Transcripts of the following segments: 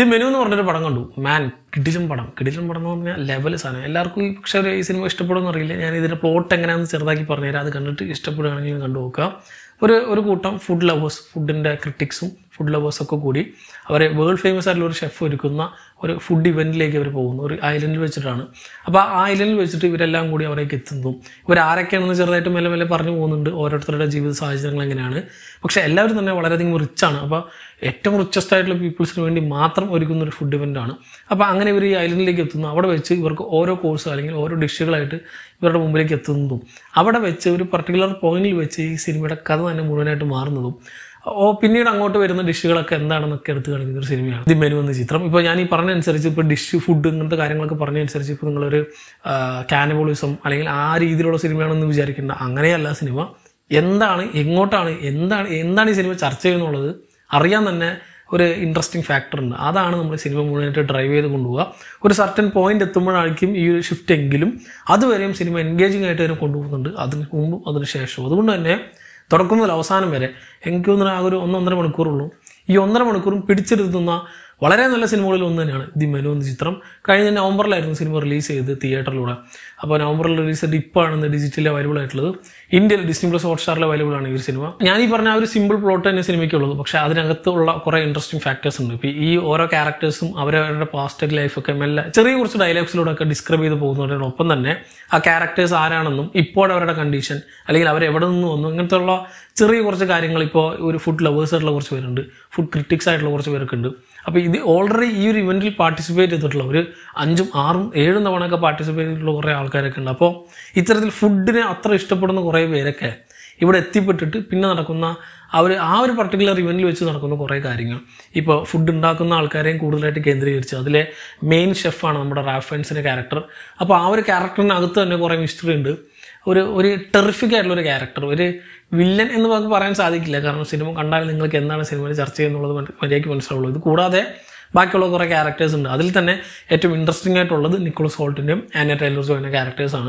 the menu എന്ന് പറഞ്ഞൊരു പടം കണ്ടു മാൻ കിടിലും പടം കിടിലും പടം എന്ന് പറഞ്ഞാൽ ലെവൽ സാധനം എല്ലാവർക്കും ഈ പക്ഷേ ഒരു ഈ സിനിമ ഇഷ്ടപ്പെടുമെന്ന് അറിയില്ല ഞാൻ ഇതിൻ്റെ പ്ലോട്ട് എങ്ങനെയാണെന്ന് ചെറുതാക്കി പറഞ്ഞുതരാം അത് കണ്ടിട്ട് ഇഷ്ടപ്പെടുകയാണെങ്കിൽ കണ്ടു നോക്കുക ഒരു ഒരു കൂട്ടം ഫുഡ് ലവേഴ്സ് ഫുഡിൻ്റെ ക്രിട്ടിക്സും ഫുഡ് ലവേഴ്സൊക്കെ കൂടി അവർ വേൾഡ് ഫേമസ് ആയിട്ടുള്ള ഒരു ഷെഫ് ഒരുക്കുന്ന ഒരു ഫുഡ് ഇവൻറ്റിലേക്ക് അവർ പോകുന്നു ഒരു ഐലൻഡിൽ വെച്ചിട്ടാണ് അപ്പോൾ ആ ഐലൻഡിൽ വെച്ചിട്ട് ഇവരെല്ലാം കൂടി അവരേക്ക് എത്തുന്നു ഇവർ ആരൊക്കെയാണെന്ന് ചെറുതായിട്ട് മെല്ലെ മെല്ലെ പറഞ്ഞു പോകുന്നുണ്ട് ഓരോരുത്തരുടെ ജീവിത സാഹചര്യങ്ങൾ എങ്ങനെയാണ് പക്ഷേ എല്ലാവരും തന്നെ വളരെയധികം റിച്ചാണ് അപ്പോൾ ഏറ്റവും റിച്ചസ്റ്റ് ആയിട്ടുള്ള പീപ്പിൾസിന് വേണ്ടി മാത്രം ഒരുക്കുന്ന ഒരു ഫുഡ് ഇവൻ്റാണ് അപ്പോൾ അങ്ങനെ ഇവർ ഈ ഐലൻഡിലേക്ക് എത്തുന്നു അവിടെ വെച്ച് ഇവർക്ക് ഓരോ കോഴ്സ് അല്ലെങ്കിൽ ഓരോ ഡിഷുകളായിട്ട് ഇവരുടെ മുമ്പിലേക്ക് എത്തുന്നതും അവിടെ വെച്ച് ഒരു പർട്ടിക്കുലർ പോയിന്റിൽ വെച്ച് ഈ സിനിമയുടെ കഥ തന്നെ മുഴുവനായിട്ട് മാറുന്നതും ഓ പിന്നീട് അങ്ങോട്ട് വരുന്ന ഡിഷുകളൊക്കെ എന്താണെന്നൊക്കെ എടുത്ത് കാണിക്കുന്ന ഒരു സിനിമയാണ് ദി മെനു എന്ന ചിത്രം ഇപ്പോൾ ഞാൻ ഈ പറഞ്ഞ അനുസരിച്ച് ഇപ്പോൾ ഡിഷ് ഫുഡ് ഇങ്ങനത്തെ കാര്യങ്ങളൊക്കെ പറഞ്ഞ അനുസരിച്ച് ഇപ്പോൾ നിങ്ങളൊരു കാനബോളിസം അല്ലെങ്കിൽ ആ രീതിയിലുള്ള സിനിമയാണെന്ന് വിചാരിക്കേണ്ട അങ്ങനെയല്ല സിനിമ എന്താണ് എങ്ങോട്ടാണ് എന്താണ് എന്താണ് ഈ സിനിമ ചർച്ച ചെയ്യുന്നുള്ളത് അറിയാൻ തന്നെ ഒരു ഇൻട്രസ്റ്റിംഗ് ഫാക്ടർ ഉണ്ട് അതാണ് നമ്മൾ സിനിമ മുഴുവനായിട്ട് ഡ്രൈവ് ചെയ്ത് കൊണ്ടുപോകുക ഒരു സർട്ടൻ പോയിന്റ് എത്തുമ്പോഴായിരിക്കും ഈ ഒരു ഷിഫ്റ്റ് എങ്കിലും അതുവരെയും സിനിമ എൻഗേജിംഗ് ആയിട്ട് തന്നെ കൊണ്ടുപോകുന്നുണ്ട് അതിന് മുമ്പും അതിന് ശേഷവും അതുകൊണ്ട് തന്നെ തുടക്കം മുതൽ അവസാനം വരെ എനിക്ക് തോന്നുന്നു ആ ഒരു ഒന്നൊന്നര മണിക്കൂറുള്ളൂ ഈ ഒന്നര മണിക്കൂറും പിടിച്ചെടുത്തുന്ന വളരെ നല്ല സിനിമകളിൽ ഒന്ന് തന്നെയാണ് ദി മെനു എന്ന ചിത്രം കഴിഞ്ഞ നവംബറിലായിരുന്നു സിനിമ റിലീസ് ചെയ്ത് തിയേറ്ററിലൂടെ അപ്പോൾ നവംബറിൽ റിലീസ് ചെയ്ത് ഇപ്പോഴാണ് ഡിജിറ്റലി അവൈലബിൾ ആയിട്ടുള്ളത് ഇന്ത്യയിൽ ഡിസ്നി പ്ലസ് ഹോട്ട്സ്റ്റാറിൽ അവൈലബിൾ ആണ് ഈ ഒരു സിനിമ ഞാൻ ഈ പറഞ്ഞ ആ ഒരു സിമ്പിൾ പ്ലോട്ട് തന്നെ സിനിമയ്ക്കുള്ളത് പക്ഷേ അതിനകത്തുള്ള കുറേ ഇൻട്രസ്റ്റിംഗ് ഫാക്ടേഴ്സ് ഉണ്ട് ഇപ്പോൾ ഈ ഓരോ ക്യാരക്ടേഴ്സും അവരവരുടെ പാസ്റ്റ് ലൈഫൊക്കെ മെല്ലെ ചെറിയ കുറച്ച് ഡയലോഗ്സിലൂടെ ഒക്കെ ഡിസ്ക്രൈബ് ചെയ്ത് പോകുന്നതിനോടൊപ്പം തന്നെ ആ ക്യാരക്ടേഴ്സ് ആരാണെന്നും ഇപ്പോൾ അവരുടെ കണ്ടീഷൻ അല്ലെങ്കിൽ അവർ എവിടെ നിന്ന് വന്നു ഇങ്ങനത്തെയുള്ള ചെറിയ കുറച്ച് കാര്യങ്ങൾ ഇപ്പോൾ ഒരു ഫുഡ് ലവേഴ്സ് ആയിട്ടുള്ള കുറച്ച് പേരുണ്ട് ഫുഡ് ക്രിറ്റിക്സ് ആയിട്ടുള്ള കുറച്ച് പേരൊക്കെ ഉണ്ട് അപ്പോൾ ഇത് ഓൾറെഡി ഈ ഒരു ഇവൻറ്റിൽ പാർട്ടിസിപ്പേറ്റ് ചെയ്തിട്ടുള്ള ഒരു അഞ്ചും ആറും ഏഴും തവണയൊക്കെ പാർട്ടിസിപ്പേറ്റ് ചെയ്തിട്ടുള്ള കുറേ ആൾക്കാരൊക്കെ ഉണ്ട് അപ്പോൾ ഇത്തരത്തിൽ ഫുഡിനെ അത്ര ഇഷ്ടപ്പെടുന്ന കുറേ പേരൊക്കെ ഇവിടെ എത്തിപ്പെട്ടിട്ട് പിന്നെ നടക്കുന്ന അവർ ആ ഒരു പർട്ടിക്കുലർ ഇവൻറ്റിൽ വെച്ച് നടക്കുന്ന കുറേ കാര്യങ്ങൾ ഇപ്പോൾ ഫുഡ് ഉണ്ടാക്കുന്ന ആൾക്കാരെയും കൂടുതലായിട്ട് കേന്ദ്രീകരിച്ച് അതിലെ മെയിൻ ഷെഫാണ് നമ്മുടെ റാഫൻസിൻ്റെ ക്യാരക്ടർ അപ്പോൾ ആ ഒരു ക്യാരക്ടറിനകത്ത് തന്നെ കുറേ മിസ്റ്ററി ഉണ്ട് ഒരു ഒരു ടെറിഫിക് ആയിട്ടുള്ള ഒരു ക്യാരക്ടർ ഒരു വില്ലൻ എന്ന് നമുക്ക് പറയാൻ സാധിക്കില്ല കാരണം സിനിമ കണ്ടാൽ നിങ്ങൾക്ക് എന്താണ് സിനിമയിൽ ചർച്ച ചെയ്യുന്നുള്ളത് മര്യാദയ്ക്ക് മനസ്സിലാവുള്ളൂ ഇത് കൂടാതെ ബാക്കിയുള്ള കുറേ ക്യാരക്ടേഴ്സ് ഉണ്ട് അതിൽ തന്നെ ഏറ്റവും ഇൻട്രസ്റ്റിംഗ് ആയിട്ടുള്ളത് നിക്കോളസ് ഹോൾട്ടിൻ്റെയും ആന ടൈലർ ജോയിൻ്റെ ക്യാരക്ടേഴ്സാണ്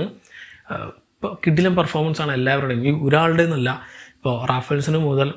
ഇപ്പോൾ കിഡിലം പെർഫോമൻസ് ആണ് എല്ലാവരുടെയും ഈ ഒരാളുടെ എന്നല്ല ഇപ്പോൾ റാഫേൽസിന് മുതൽ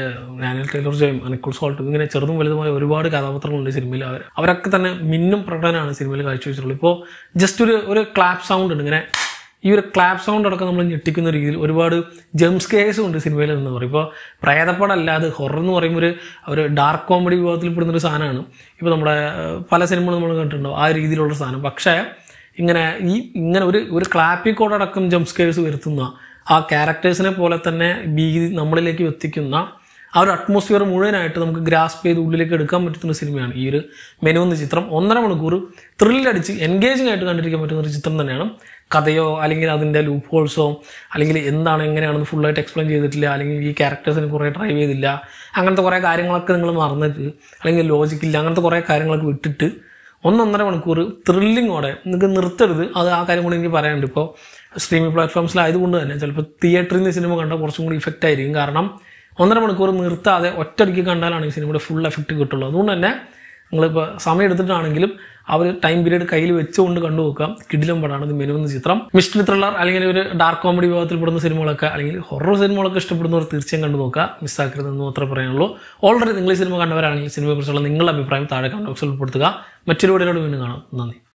ആനൽ ടൈലർ ജോയും നിക്കോൾസ് ഹോൾട്ടും ഇങ്ങനെ ചെറുതും വലുതുമായ ഒരുപാട് കഥാപാത്രങ്ങളുണ്ട് സിനിമയിൽ അവർ അവരൊക്കെ തന്നെ മിന്നും പ്രകടനമാണ് സിനിമയിൽ കാഴ്ചവെച്ചിട്ടുള്ളത് ഇപ്പോൾ ജസ്റ്റ് ഒരു ഒരു ക്ലാപ്പ് സൗണ്ട് ഉണ്ട് ഇങ്ങനെ ഈ ഒരു ക്ലാപ്പ് സൗണ്ട് അടക്കം നമ്മൾ ഞെട്ടിക്കുന്ന രീതിയിൽ ഒരുപാട് ജംസ് കേസും ഉണ്ട് സിനിമയിൽ എന്ന് പറയും ഇപ്പോൾ പ്രേതപ്പടല്ലാതെ ഹൊറർ എന്ന് പറയുമ്പോൾ ഒരു ഒരു ഡാർക്ക് കോമഡി വിഭാഗത്തിൽ പെടുന്ന ഒരു സാധനമാണ് ഇപ്പോൾ നമ്മുടെ ഏഹ്, പല സിനിമകളും നമ്മൾ കണ്ടിട്ടുണ്ടാവും ആ രീതിയിലുള്ള സാധനം പക്ഷേ ഇങ്ങനെ ഈ ഇങ്ങനെ ഒരു ഒരു ക്ലാപ്പിക്കോടടക്കം ജംസ് കേസ് വരുത്തുന്ന ആ ക്യാരക്ടേഴ്സിനെ പോലെ തന്നെ ഭീതി നമ്മളിലേക്ക് എത്തിക്കുന്ന ആ ഒരു അറ്റ്മോസ്ഫിയർ മുഴുവനായിട്ട് നമുക്ക് ഗ്രാസ്പ് ചെയ്ത് ഉള്ളിലേക്ക് എടുക്കാൻ പറ്റുന്ന ഒരു സിനിമയാണ് ഈ ഒരു മെനു എന്ന ചിത്രം ഒന്നര മണിക്കൂർ ത്രില്ലടിച്ച് എൻഗേജിംഗ് ആയിട്ട് കണ്ടിരിക്കാൻ പറ്റുന്ന ഒരു ചിത്രം തന്നെയാണ് കഥയോ അല്ലെങ്കിൽ അതിൻ്റെ ലൂപ്പ് ഹോൾസോ അല്ലെങ്കിൽ എന്താണ് എങ്ങനെയാണെന്ന് ഫുള്ളായിട്ട് എക്സ്പ്ലെയിൻ ചെയ്തിട്ടില്ല അല്ലെങ്കിൽ ഈ ക്യാരക്ടേഴ്സിന് കുറേ ഡ്രൈവ് ചെയ്തില്ല അങ്ങനത്തെ കുറേ കാര്യങ്ങളൊക്കെ നിങ്ങൾ മറന്നിട്ട് അല്ലെങ്കിൽ ലോജിക്കില്ല അങ്ങനത്തെ കുറേ കാര്യങ്ങളൊക്കെ വിട്ടിട്ട് ഒന്നൊന്നര മണിക്കൂർ ത്രില്ലിങ്ങോടെ നിങ്ങൾക്ക് നിർത്തരുത് അത് ആ കാര്യം കൂടി എനിക്ക് പറയാനുണ്ട് ഇപ്പോൾ സ്ട്രീമിംഗ് പ്ലാറ്റ്ഫോംസിലായതുകൊണ്ട് തന്നെ ചിലപ്പോൾ തിയേറ്ററിൽ നിന്ന് സിനിമ കണ്ടാൽ കുറച്ചും കൂടി ഇഫക്റ്റ് ആയിരിക്കും കാരണം ഒന്നര മണിക്കൂർ നിർത്താതെ ഒറ്റയടിക്ക് കണ്ടാലാണ് ഈ സിനിമയുടെ ഫുൾ എഫക്റ്റ് കിട്ടുള്ളൂ അതുകൊണ്ട് തന്നെ നിങ്ങളിപ്പോൾ സമയം എടുത്തിട്ടാണെങ്കിലും ആ ഒരു ടൈം പീരീഡ് കയ്യിൽ വെച്ചുകൊണ്ട് കണ്ടു നോക്കാം കിടിലം പടമാണ് ഇത് മെനു എന്ന ചിത്രം മിസ്റ്ററി ത്രില്ലർ അല്ലെങ്കിൽ ഒരു ഡാർക്ക് കോമഡി വിഭാഗത്തിൽ പെടുന്ന സിനിമകളൊക്കെ അല്ലെങ്കിൽ ഹൊറർ സിനിമകളൊക്കെ ഇഷ്ടപ്പെടുന്നവർ തീർച്ചയായും കണ്ടു നോക്കുക മിസ്സാക്കരുതെന്ന് മാത്രമേ പറയാനുള്ളൂ ഓൾറെഡി നിങ്ങൾ ഈ സിനിമ കണ്ടവരാണെങ്കിൽ സിനിമയെക്കുറിച്ചുള്ള നിങ്ങളുടെ അഭിപ്രായം താഴെ കമന്റ് ബോക്സിൽ ഉൾപ്പെടുത്തുക മറ്റൊരു വീഡിയോയോട് വീണ്ടും കാണാം നന്ദി